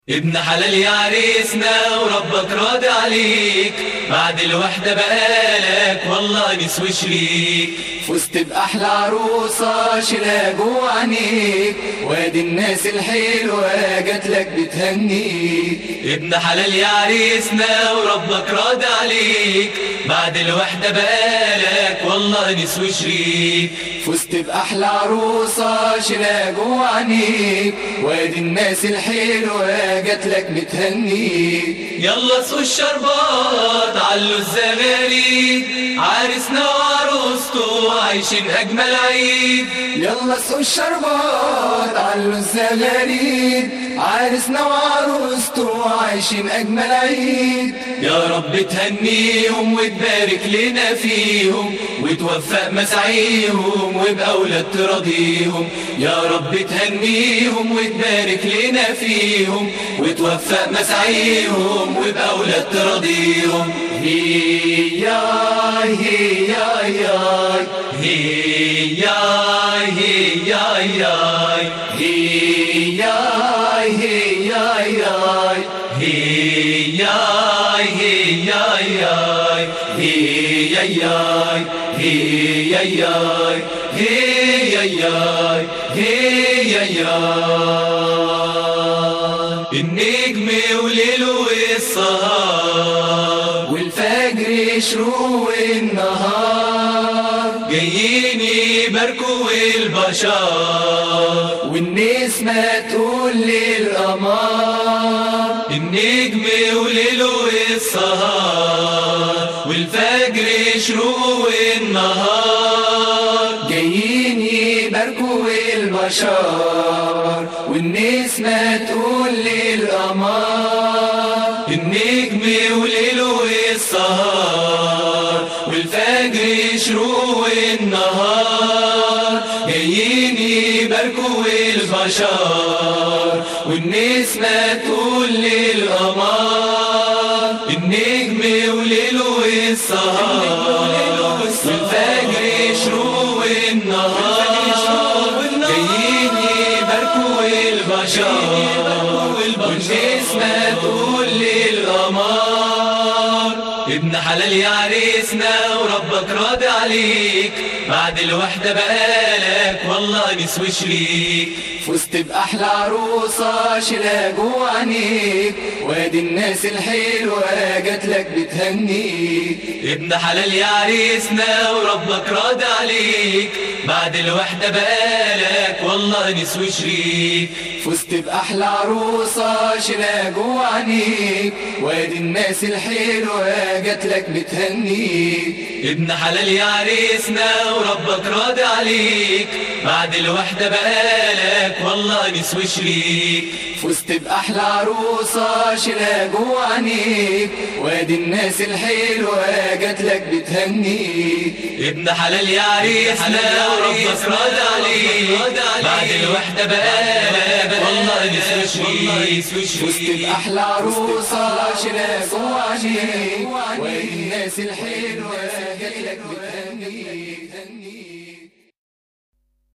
ابن حلال يا عريسنا وربك راضي عليك بعد الوحدة بقالك والله نسوي شريك فزت بأحلى عروسة شيلها جوا عينيك وادي الناس الحلوة جات لك بتهنيك ابن حلال يا عريسنا وربك راضي عليك بعد الوحدة بقالك والله نسوي شريك فزت بأحلى عروسة شيلها جوا عينيك وادي الناس الحلوة جات لك بتهنيك يلا سوق الشربات علوا الزغاليد عريسنا وعروسته عايشين أجمل عيد يلا سوق الشربات علوا الزغاريد عرسنا وعروسته عايشين أجمل عيد يا رب تهنيهم وتبارك لنا فيهم وتوفق مسعيهم وبأولاد تراضيهم يا رب تهنيهم وتبارك لنا فيهم وتوفق مسعيهم وبأولاد تراضيهم هي هي يا هي هي هي هي هي يا هي هي هي هي هي هي النجم وليله السهر والفجر يشرق النهار جايين يباركوا البشر والنسمة تقول للقمر النجم وليله السهر والفجر يشرق النهار جايين يباركوا البشر والنسمة تقول للقمر النجم وليله السهر والفجر يشرق النهار جايين يباركوا البشر والنسمة تقول للقمر النجم وليله السهر والفجر يشرق النهار جايين يباركوا البشر والنسمة تقول للقمر ابن حلال يا عريسنا وربك راضي عليك بعد الوحدة بقالك والله نسوي شريك فزت بأحلى عروسة شيلها جوا عينيك وادي الناس الحلوة جات لك بتهنيك ابن حلال يا عريسنا وربك راضي عليك بعد الوحدة بقالك والله نسوي شريك فزت بأحلى عروسة شيلها جوا عينيك وادي الناس الحلوة جات لك بتهنيك ابن حلال يا عريسنا وربك راضي عليك بعد الوحدة بقالك والله نسوي شريك فزت بأحلى عروسة شيلها جوا عينيك وادي الناس الحلوة جات لك بتهنيك ابن حلال يا عريسنا وربك راضي عليك بعد الوحدة بقالك والله نسوي شريك فزت بأحلى عروسة شيلها جوا عينيك وادي الناس الحلوة جات لك بتهنيك